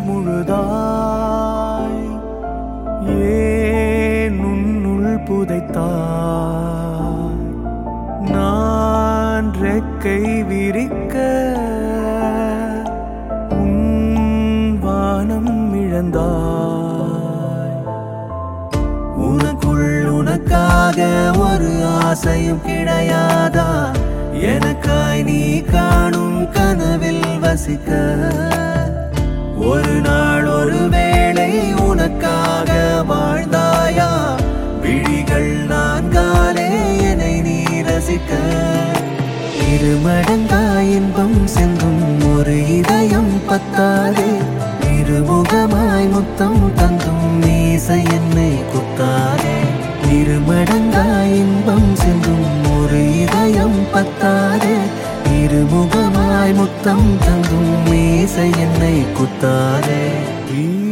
முழுதாய் ஏன் உன்னுள் புதைத்தாய் நான் ரெக்கை விரிக்க உன் வானம் இழந்தாய் உனக்குள் உனக்காக ஒரு ஆசையும் கிடையாதா எனக்காய் நீ காணும் கனவில் வசிக்க ஒரு நாள் ஒரு வேளை உனக்காக வாழ்ந்தாயா விழிகள் நான்காலே என்னை நீ ரசிக்க இருமடங்காய் இன்பம் சென்றும் ஒரு இதயம் பத்தாதே இருமுகமாய் முத்தம் தந்தும் மீச என்னை குத்தாதே இருமடங்காய் இன்பம் சென்றும் ஒரு இதயம் பத்தாதே இருமுகமாய் முத்தம் தந்தும் மீச என்னை குத்தாதே